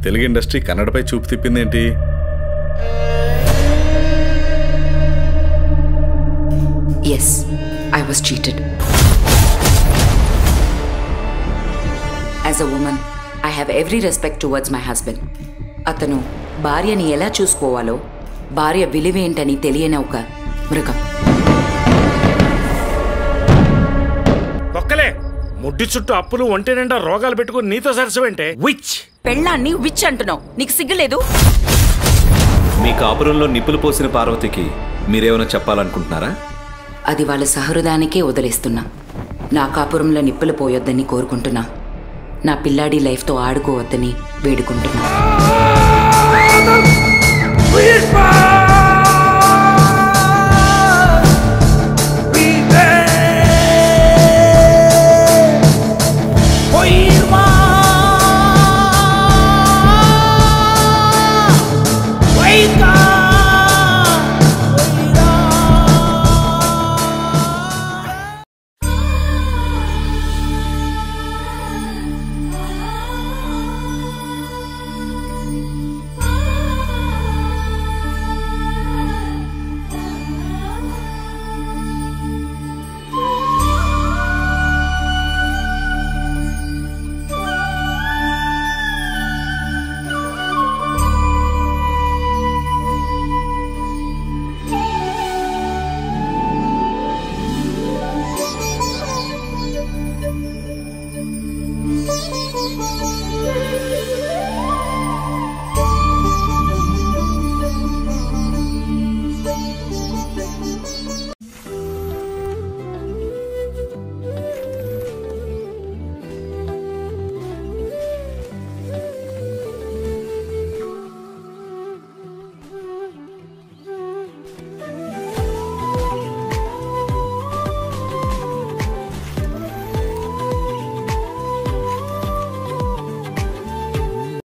Telugu industry కన్నడపై చూపు తిప్పిందేంటి yes I was cheated as a woman I have every respect towards my husband అతను భార్యని ఎలా చూసుకోవాలో భార్య విలువేంటని తెలియని ఒక మృగం ఒక్కలే ముడ్డి చుట్టూ అప్పులు ఒంటి నిండా రోగాలు పెట్టుకుని నీతో సరసమేంటే విచ్ పెళ్ళాన్ని విచ్ అంటున్నావు నీకు సిగ్గులేదు మీ కాపురంలో నిప్పులు పోసిన పార్వతికి మీరేమైనా చెప్పాలనుకుంటున్నారా అది వాళ్ళ సహృదానికే వదిలేస్తున్నా నా కాపురంలో నిప్పులు పోయొద్దని కోరుకుంటున్నా నా పిల్లాడి లైఫ్తో ఆడుకోవద్దని వేడుకుంటున్నా పుష్ప